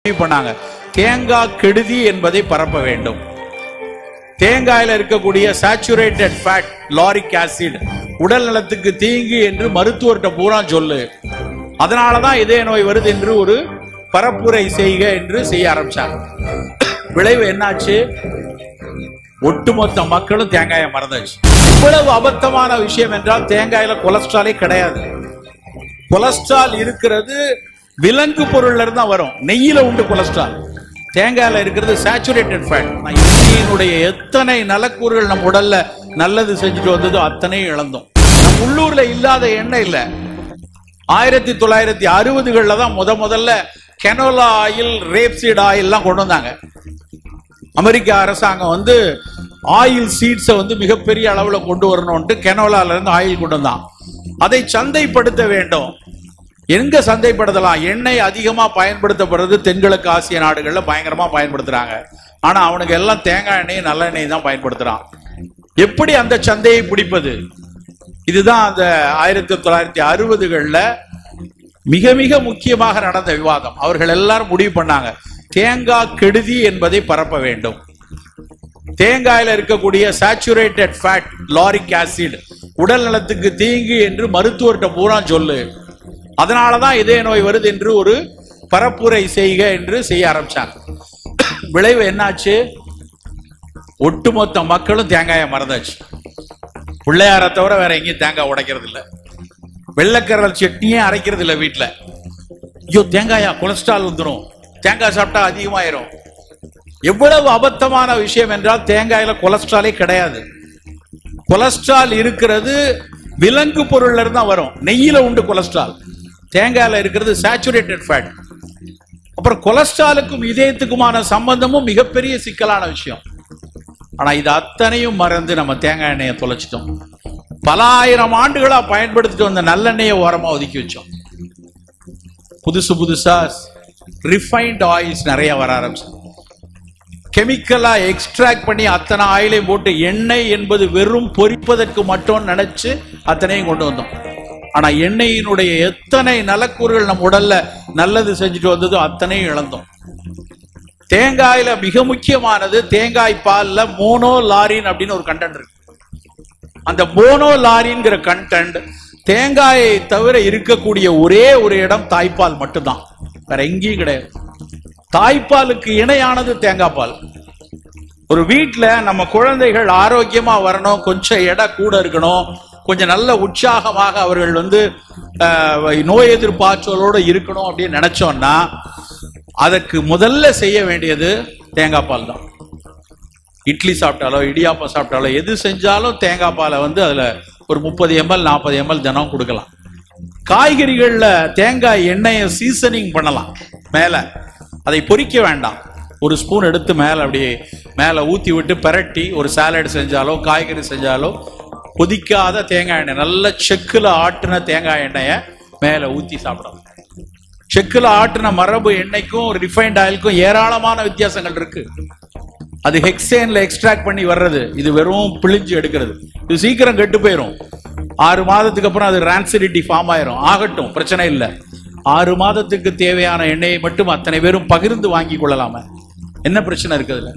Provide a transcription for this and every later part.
முடிவு பண்ணாங்க தேங்காய் கெடுதி என்பதை பரப்ப வேண்டும் தேங்காயில இருக்கக்கூடிய சாச்சுரேட்டட் ஃபேட் லாரிக் ஆசிட் உடல் நலத்துக்கு தீங்கு என்று மருத்துவர்கிட்ட பூரா சொல்லு அதனாலதான் இதய நோய் வருது என்று ஒரு பரப்புரை செய்க என்று செய்ய ஆரம்பிச்சாங்க விளைவு என்னாச்சு ஒட்டுமொத்த மக்களும் தேங்காயை மறந்தாச்சு இவ்வளவு அபத்தமான விஷயம் என்றால் தேங்காயில கொலஸ்ட்ராலே கிடையாது கொலஸ்ட்ரால் இருக்கிறது விலங்கு பொருள்ல இருந்து தான் வரும் நெய்யில உண்டு கொலஸ்ட்ரால் தேங்காயில இருக்கிறது சேச்சுரேட்டட் ஃபேட் எண்ணெயினுடைய எத்தனை நலக்கூறுகள் நம்ம உடல்ல நல்லது செஞ்சுட்டு வந்ததோ அத்தனையும் இழந்தோம் நம்ம உள்ளூர்ல இல்லாத எண்ணெய் இல்ல ஆயிரத்தி தொள்ளாயிரத்தி அறுபதுகள்ல தான் முத முதல்ல கெனோலா ஆயில் ரேப்சீட் ஆயில்லாம் கொண்டு வந்தாங்க அமெரிக்க அரசாங்கம் வந்து ஆயில் சீட்ஸை வந்து மிகப்பெரிய அளவுல கொண்டு வரணும்ட்டு கெனோலால இருந்து ஆயில் கொண்டு வந்தான் அதை சந்தைப்படுத்த வேண்டும் எங்க சந்தைப்படுத்தலாம் எண்ணெய் அதிகமா பயன்படுத்தப்படுறது தென்கிழக்கு ஆசிய நாடுகள்ல பயங்கரமா பயன்படுத்துறாங்க ஆனா அவனுக்கு எல்லாம் தேங்காய் எண்ணெய் நல்ல எண்ணெய் தான் பயன்படுத்துறான் எப்படி அந்த சந்தையை பிடிப்பது இதுதான் அந்த ஆயிரத்தி தொள்ளாயிரத்தி அறுபதுகள்ல மிக மிக முக்கியமாக நடந்த விவாதம் அவர்கள் எல்லாரும் முடிவு பண்ணாங்க தேங்காய் கெடுதி என்பதை பரப்ப வேண்டும் தேங்காயில இருக்கக்கூடிய சாச்சுரேட்டட் ஃபேட் லாரிக் ஆசிட் உடல் நலத்துக்கு தீங்கு என்று மருத்துவர்கிட்ட பூரா சொல்லு அதனாலதான் இதய நோய் வருது என்று ஒரு பரப்புரை செய்க என்று செய்ய ஆரம்பிச்சாங்க விளைவு என்னாச்சு ஒட்டுமொத்த மக்களும் தேங்காயை மறந்தாச்சு பிள்ளையாரை தவிர வேற எங்கேயும் தேங்காய் உடைக்கிறது இல்ல வெள்ளக்கரல் சட்னியே அரைக்கிறது இல்ல வீட்டுல ஐயோ தேங்காயா கொலஸ்ட்ரால் வந்துடும் தேங்காய் சாப்பிட்டா அதிகமாயிரும் எவ்வளவு அபத்தமான விஷயம் என்றால் தேங்காயில கொலஸ்ட்ராலே கிடையாது கொலஸ்ட்ரால் இருக்கிறது விலங்கு பொருள்ல இருந்து தான் வரும் நெய்யில உண்டு கொலஸ்ட்ரால் தேங்காயில இருக்கிறது சேச்சுரேட்டட் ஃபேட் அப்புறம் கொலஸ்ட்ராலுக்கும் இதயத்துக்குமான சம்பந்தமும் மிகப்பெரிய சிக்கலான விஷயம் ஆனா இது அத்தனையும் மறந்து நம்ம தேங்காய் எண்ணெயை தொலைச்சிட்டோம் பல ஆயிரம் ஆண்டுகளா பயன்படுத்திட்டு வந்த நல்லெண்ணெயை ஓரமா ஒதுக்கி வச்சோம் புதுசு புதுசா ரிஃபைன்ட் ஆயில்ஸ் நிறைய வர ஆரம்பிச்சு கெமிக்கலா எக்ஸ்ட்ராக்ட் பண்ணி அத்தனை ஆயிலையும் போட்டு எண்ணெய் என்பது வெறும் பொரிப்பதற்கு மட்டும் நினைச்சு அத்தனையும் கொண்டு வந்தோம் ஆனா எண்ணெயினுடைய எத்தனை நலக்கூறுகள் நம்ம உடல்ல நல்லது செஞ்சுட்டு வந்ததோ அத்தனையும் இழந்தோம் தேங்காயில மிக முக்கியமானது தேங்காய் பால்ல மோனோ லாரின் அப்படின்னு ஒரு கண்டென்ட் இருக்கு அந்த மோனோ லாரின்ங்கிற கண்டென்ட் தேங்காயை தவிர இருக்கக்கூடிய ஒரே ஒரு இடம் தாய்ப்பால் மட்டும்தான் வேற எங்கேயும் கிடையாது தாய்ப்பாலுக்கு இணையானது தேங்காய் பால் ஒரு வீட்ல நம்ம குழந்தைகள் ஆரோக்கியமா வரணும் கொஞ்சம் எடை கூட இருக்கணும் கொஞ்சம் நல்ல உற்சாகமாக அவர்கள் வந்து அஹ், நோய் எதிர்ப்பாற்றலோட இருக்கணும் அப்படின்னு நினைச்சோம்னா அதற்கு முதல்ல செய்ய வேண்டியது தேங்காய் பால் தான் இட்லி சாப்பிட்டாலோ இடியாப்பம் சாப்பிட்டாலோ எது செஞ்சாலும் தேங்காய் பாலை வந்து அதுல ஒரு முப்பது எம்எல் நாற்பது எம்எல் தினம் கொடுக்கலாம் காய்கறிகள்ல தேங்காய் எண்ணெயை சீசனிங் பண்ணலாம் மேல அதை பொரிக்க வேண்டாம் ஒரு ஸ்பூன் எடுத்து மேல அப்படியே மேல ஊத்தி விட்டு பிரட்டி ஒரு சாலட் செஞ்சாலோ காய்கறி செஞ்சாலோ கொதிக்காத தேங்காய் எண்ணெய் நல்ல செக்குல ஆட்டுன தேங்காய் எண்ணெயை மேல ஊத்தி சாப்பிடலாம் செக்குல ஆட்டுன மரபு எண்ணெய்க்கும் ரிஃபைண்ட் ஆயிலுக்கும் ஏராளமான வித்தியாசங்கள் இருக்கு அது ஹெக்ஸேன்ல எக்ஸ்ட்ராக்ட் பண்ணி வர்றது இது வெறும் பிழிஞ்சு எடுக்கிறது இது சீக்கிரம் கெட்டு போயிடும் ஆறு மாதத்துக்கு அப்புறம் அது ரான்சிடிட்டி ஃபார்ம் ஆயிரும் ஆகட்டும் பிரச்சனை இல்லை ஆறு மாதத்துக்கு தேவையான எண்ணெயை மட்டும் அத்தனை பேரும் பகிர்ந்து வாங்கி கொள்ளலாம என்ன பிரச்சனை இருக்கு அதுல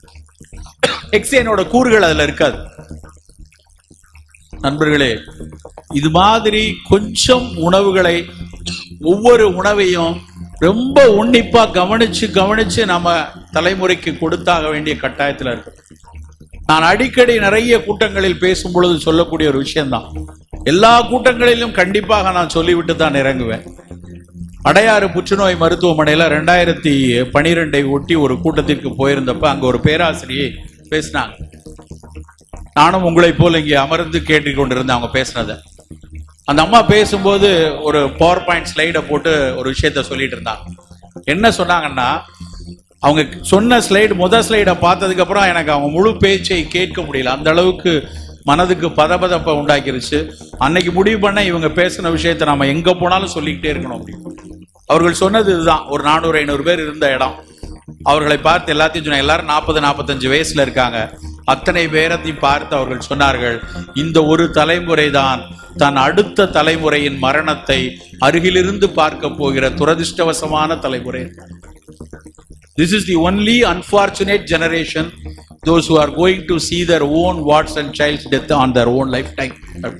ஹெக்ஸேனோட கூறுகள் அதுல இருக்காது நண்பர்களே இது மாதிரி கொஞ்சம் உணவுகளை ஒவ்வொரு உணவையும் ரொம்ப உன்னிப்பா கவனிச்சு கவனிச்சு நம்ம தலைமுறைக்கு கொடுத்தாக வேண்டிய கட்டாயத்துல இருக்கு நான் அடிக்கடி நிறைய கூட்டங்களில் பேசும் பொழுது சொல்லக்கூடிய ஒரு விஷயம்தான் எல்லா கூட்டங்களிலும் கண்டிப்பாக நான் சொல்லிவிட்டு தான் இறங்குவேன் அடையாறு புற்றுநோய் மருத்துவமனையில ரெண்டாயிரத்தி பனிரெண்டை ஒட்டி ஒரு கூட்டத்திற்கு போயிருந்தப்ப அங்க ஒரு பேராசிரியை பேசினாங்க நானும் உங்களைப் போல இங்கே அமர்ந்து கேட்டுக்கொண்டிருந்தேன் அவங்க பேசுனதை அந்த அம்மா பேசும்போது ஒரு பவர் பாயிண்ட் ஸ்லைடை போட்டு ஒரு விஷயத்த சொல்லிட்டு இருந்தாங்க என்ன சொன்னாங்கன்னா அவங்க சொன்ன ஸ்லைடு முதல் ஸ்லைடை பார்த்ததுக்கு அப்புறம் எனக்கு அவங்க முழு பேச்சை கேட்க முடியல அந்த அளவுக்கு மனதுக்கு பதபதப்பை உண்டாக்கிருச்சு அன்னைக்கு முடிவு பண்ண இவங்க பேசின விஷயத்த நாம எங்க போனாலும் சொல்லிக்கிட்டே இருக்கணும் அப்படின்னு அவர்கள் சொன்னது இதுதான் ஒரு நானூறு ஐநூறு பேர் இருந்த இடம் அவர்களை பார்த்து எல்லாத்தையும் சொன்ன எல்லாரும் நாற்பது நாற்பத்தஞ்சு வயசுல இருக்காங்க அத்தனை பேரத்தையும் பார்த்து அவர்கள் சொன்னார்கள் இந்த ஒரு தலைமுறை தான் தன் அடுத்த தலைமுறையின் மரணத்தை அருகிலிருந்து பார்க்க போகிற துரதிர்ஷ்டவசமான தலைமுறை This is the only unfortunate generation, those who are going to see their own wards and child's death on their own lifetime.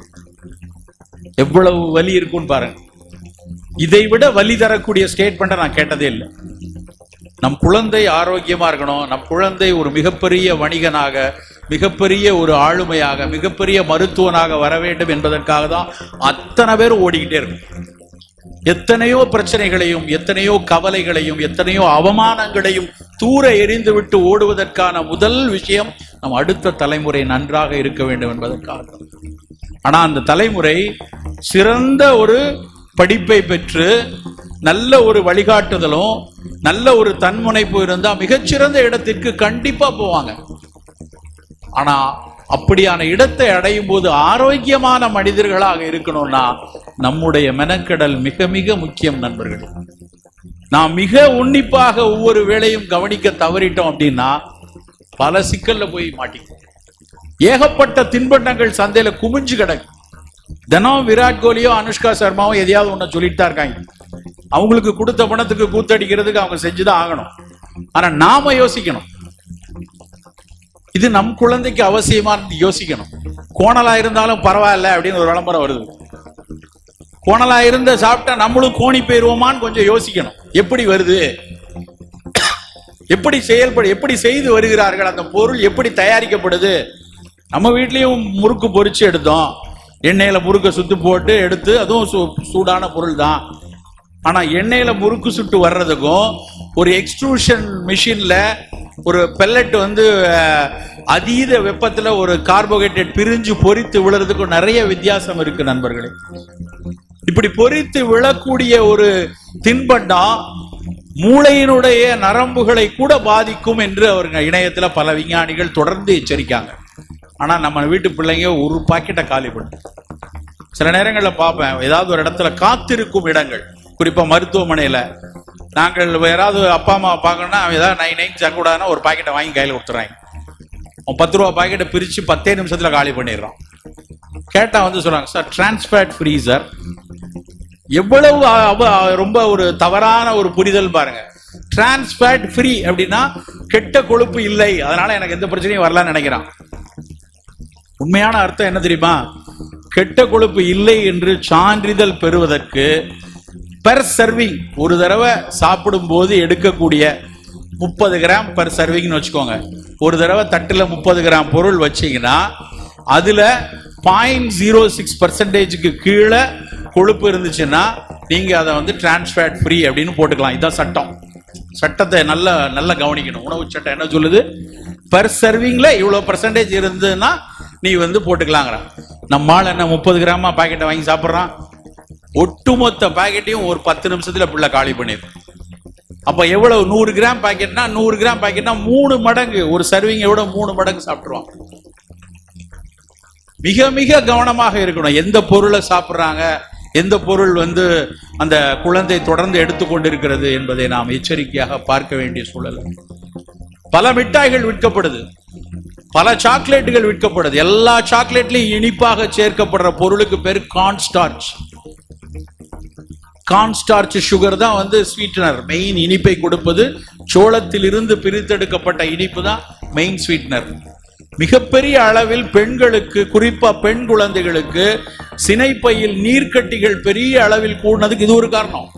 எவ்வளவு வலி இருக்கும்னு பாருங்க இதை விட வலி தரக்கூடிய ஸ்டேட்மெண்ட்டை நான் கேட்டதே இல்லை நம் குழந்தை ஆரோக்கியமா இருக்கணும் நம் குழந்தை ஒரு மிகப்பெரிய வணிகனாக மிகப்பெரிய ஒரு ஆளுமையாக மிகப்பெரிய மருத்துவனாக வர வேண்டும் என்பதற்காக தான் அத்தனை பேர் ஓடிக்கிட்டே இருக்கும் எத்தனையோ பிரச்சனைகளையும் எத்தனையோ கவலைகளையும் எத்தனையோ அவமானங்களையும் தூர எறிந்து விட்டு ஓடுவதற்கான முதல் விஷயம் நம் அடுத்த தலைமுறை நன்றாக இருக்க வேண்டும் என்பதற்காக ஆனா அந்த தலைமுறை சிறந்த ஒரு படிப்பை பெற்று நல்ல ஒரு வழிகாட்டுதலும் நல்ல ஒரு தன்முனைப்பு இருந்தா மிகச்சிறந்த இடத்திற்கு கண்டிப்பா போவாங்க ஆனா அப்படியான இடத்தை அடையும் போது ஆரோக்கியமான மனிதர்களாக இருக்கணும்னா நம்முடைய மெனக்கடல் மிக மிக முக்கியம் நண்பர்கள் நாம் மிக உன்னிப்பாக ஒவ்வொரு வேளையும் கவனிக்க தவறிட்டோம் அப்படின்னா பல சிக்கல்ல போய் மாட்டிக்குவோம் ஏகப்பட்ட தின்பண்டங்கள் சந்தையில குமிஞ்சு கிடக்கு தினம் விராட் கோலியோ அனுஷ்கா சர்மாவோ எதையாவது ஒண்ணு சொல்லிட்டு தான் இருக்காங்க அவங்களுக்கு கொடுத்த பணத்துக்கு கூத்தடிக்கிறதுக்கு அவங்க செஞ்சுதான் ஆகணும் ஆனா நாம யோசிக்கணும் இது நம் குழந்தைக்கு அவசியமானது யோசிக்கணும் கோணலா இருந்தாலும் பரவாயில்ல அப்படின்னு ஒரு விளம்பரம் வருது கோணலா இருந்த சாப்பிட்டா நம்மளும் கோணி போயிருவோமான்னு கொஞ்சம் யோசிக்கணும் எப்படி வருது எப்படி செயல்படு எப்படி செய்து வருகிறார்கள் அந்த பொருள் எப்படி தயாரிக்கப்படுது நம்ம வீட்லயும் முறுக்கு பொரிச்சு எடுத்தோம் எண்ணெயில முறுக்க சுத்து போட்டு எடுத்து அதுவும் சூ- சூடான பொருள் தான் ஆனா எண்ணெயில முறுக்கு சுட்டு வர்றதுக்கும் ஒரு எக்ஸ்ட்ரூஷன் மிஷின்ல ஒரு பெல்லட் வந்து அஹ், அதீத வெப்பத்துல ஒரு கார்போஹைட்ரேட் பிரிஞ்சு பொரித்து விழுறதுக்கும் நிறைய வித்தியாசம் இருக்கு நண்பர்களே இப்படி பொரித்து விழக்கூடிய ஒரு தின்பண்டம் மூளையினுடைய நரம்புகளை கூட பாதிக்கும் என்று அவருங்க இணையத்துல பல விஞ்ஞானிகள் தொடர்ந்து எச்சரிக்காங்க ஆனா நம்ம வீட்டு பிள்ளைங்க ஒரு பாக்கெட்டை காலி பண்ணும் சில நேரங்கள்ல பார்ப்பேன் ஏதாவது ஒரு இடத்துல காத்திருக்கும் இடங்கள் குறிப்பா மருத்துவமனையில நாங்கள் யாராவது அப்பா அம்மா பார்க்கணும்னா அவன் ஏதாவது நைன் நைன் சங்கூடாதுன்னா ஒரு பாக்கெட்டை வாங்கி கையில கொடுத்துறாங்க அவன் பத்து ரூபா பாக்கெட்டை பிரிச்சு பத்தே நிமிஷத்துல காலி பண்ணிடுறான் கேட்டா வந்து சொல்றாங்க சார் டிரான்ஸ்பேட் ஃப்ரீ சார் எவ்வளவு அவ- ரொம்ப ஒரு தவறான ஒரு புரிதல் பாருங்க டிரான்ஸ்பேட் ஃப்ரீ அப்படின்னா கெட்ட கொழுப்பு இல்லை அதனால எனக்கு எந்த பிரச்சனையும் வரலன்னு நினைக்கிறான் உண்மையான அர்த்தம் என்ன தெரியுமா கெட்ட கொழுப்பு இல்லை என்று சான்றிதழ் பெறுவதற்கு பெர் சர்விங் ஒரு தடவை சாப்பிடும் போது எடுக்கக்கூடிய முப்பது கிராம் பெர் சர்விங்னு வச்சுக்கோங்க ஒரு தடவை தட்டுல முப்பது கிராம் பொருள் வச்சீங்கன்னா அதுல பாயிண்ட் ஜீரோ சிக்ஸ் பர்சன்டேஜுக்கு கீழே கொழுப்பு இருந்துச்சுன்னா நீங்க அதை வந்து டிரான்ஸ்ஃபேட் ஃப்ரீ அப்படின்னு போட்டுக்கலாம் இதுதான் சட்டம் சட்டத்தை நல்ல நல்லா கவனிக்கணும் உணவு சட்டம் என்ன சொல்லுது பர் சர்விங்ல இவ்வளவு பர்சன்டேஜ் இருந்ததுன்னா நீ வந்து போட்டுக்கலாங்கிறான் நம்மால் என்ன முப்பது கிராமா பாக்கெட்டை வாங்கி சாப்பிட்றான் ஒட்டுமொத்த பாக்கெட்டையும் ஒரு பத்து நிமிஷத்துல பிள்ளை காலி பண்ணிடும் அப்ப எவ்வளவு நூறு கிராம் பாக்கெட்னா நூறு கிராம் பாக்கெட்னா மூணு மடங்கு ஒரு சர்விங்கை விட மூணு மடங்கு சாப்பிட்டுருவான் மிக மிக கவனமாக இருக்கணும் எந்த பொருளை சாப்பிடுறாங்க எந்த பொருள் வந்து அந்த குழந்தை தொடர்ந்து எடுத்துக்கொண்டிருக்கிறது என்பதை நாம் எச்சரிக்கையாக பார்க்க வேண்டிய சூழல் பல மிட்டாய்கள் விற்கப்படுது பல சாக்லேட்டுகள் விற்கப்படுது எல்லா சாக்லேட்லயும் இனிப்பாக சேர்க்கப்படுற பொருளுக்கு பேர் கார்ன்ஸ்டார்ச் கார்ன்ஸ்டார்ச் சுகர் தான் வந்து ஸ்வீட்னர் மெயின் இனிப்பை கொடுப்பது சோளத்தில் இருந்து பிரித்தெடுக்கப்பட்ட இனிப்பு தான் மெயின் ஸ்வீட்னர் மிகப்பெரிய அளவில் பெண்களுக்கு குறிப்பா பெண் குழந்தைகளுக்கு சினைப்பையில் நீர்க்கட்டிகள் பெரிய அளவில் கூடினதுக்கு இது ஒரு காரணம்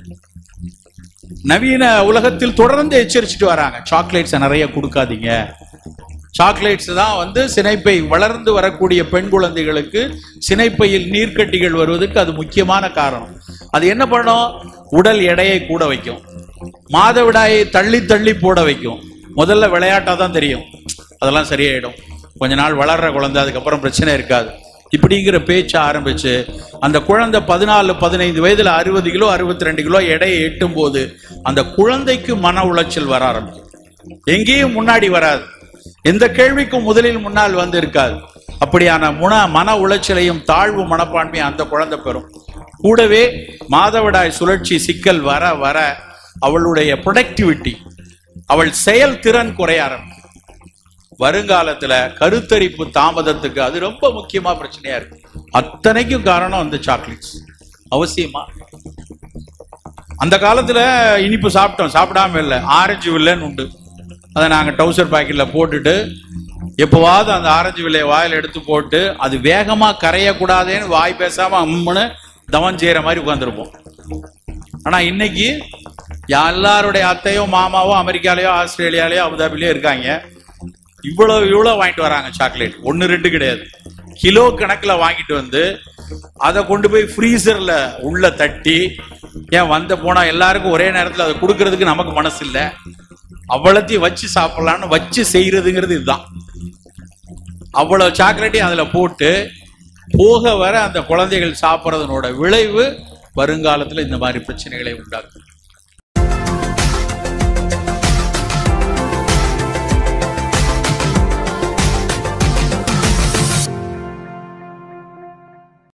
நவீன உலகத்தில் தொடர்ந்து எச்சரிச்சுட்டு வராங்க சாக்லேட்ஸை நிறைய கொடுக்காதீங்க சாக்லேட்ஸ் தான் வந்து சினைப்பை வளர்ந்து வரக்கூடிய பெண் குழந்தைகளுக்கு சினைப்பையில் நீர்க்கட்டிகள் வருவதற்கு அது முக்கியமான காரணம் அது என்ன பண்ணும் உடல் எடையை கூட வைக்கும் மாதவிடாயை தள்ளி தள்ளி போட வைக்கும் முதல்ல விளையாட்டா தான் தெரியும் அதெல்லாம் சரியாயிடும் கொஞ்ச நாள் வளர்ற குழந்தை அதுக்கப்புறம் பிரச்சனை இருக்காது இப்படிங்கிற பேச்ச ஆரம்பிச்சு அந்த குழந்தை பதினாலு பதினைந்து வயதுல அறுபது கிலோ அறுபத்தி ரெண்டு கிலோ எடையை எட்டும் போது அந்த குழந்தைக்கு மன உளைச்சல் வர ஆரம்பிக்கும் எங்கேயும் முன்னாடி வராது எந்த கேள்விக்கும் முதலில் முன்னால் வந்து இருக்காது அப்படியான முன மன உளைச்சலையும் தாழ்வு மனப்பான்மையை அந்த குழந்தை பெறும் கூடவே மாதவிடாய் சுழற்சி சிக்கல் வர வர அவளுடைய ப்ரொடக்டிவிட்டி அவள் செயல்திறன் குறைய ஆரம்பிக்கும் வருங்காலத்துல கருத்தரிப்பு தாமதத்துக்கு அது ரொம்ப முக்கியமா பிரச்சனையா இருக்கு அத்தனைக்கும் காரணம் அந்த சாக்லேட்ஸ் அவசியமா அந்த காலத்துல இனிப்பு சாப்பிட்டோம் சாப்பிடாம இல்லை ஆரஞ்சு வில்லைன்னு உண்டு அதை நாங்க டவுசர் பாக்கெட்ல போட்டுட்டு எப்போவாவது அந்த ஆரஞ்சு வில்லையை வாயில எடுத்து போட்டு அது வேகமா கரையக்கூடாதேன்னு வாய் பேசாம அம்முன்னு தவம் செய்யற மாதிரி உட்காந்துருப்போம் ஆனா இன்னைக்கு எல்லாருடைய அத்தையோ மாமாவோ அமெரிக்காலயோ ஆஸ்திரேலியாலயோ அபுதாபிலயோ இருக்காங்க இவ்வளவு இவ்வளவு வாங்கிட்டு வராங்க சாக்லேட் ஒன்னு ரெண்டு கிடையாது கிலோ கணக்குல வாங்கிட்டு வந்து அதை கொண்டு போய் ஃப்ரீசர்ல உள்ள தட்டி ஏன் வந்த போனா எல்லாருக்கும் ஒரே நேரத்துல அதை கொடுக்கறதுக்கு நமக்கு மனசு இல்ல அவ்வளத்தையும் வச்சு சாப்பிடலாம்னு வச்சு செய்யறதுங்கிறது இதுதான் அவ்வளவு சாக்லேட்டையும் அதுல போட்டு போக வர அந்த குழந்தைகள் சாப்பிட்றதனோட விளைவு வருங்காலத்துல இந்த மாதிரி பிரச்சனைகளை உண்டாக்கும்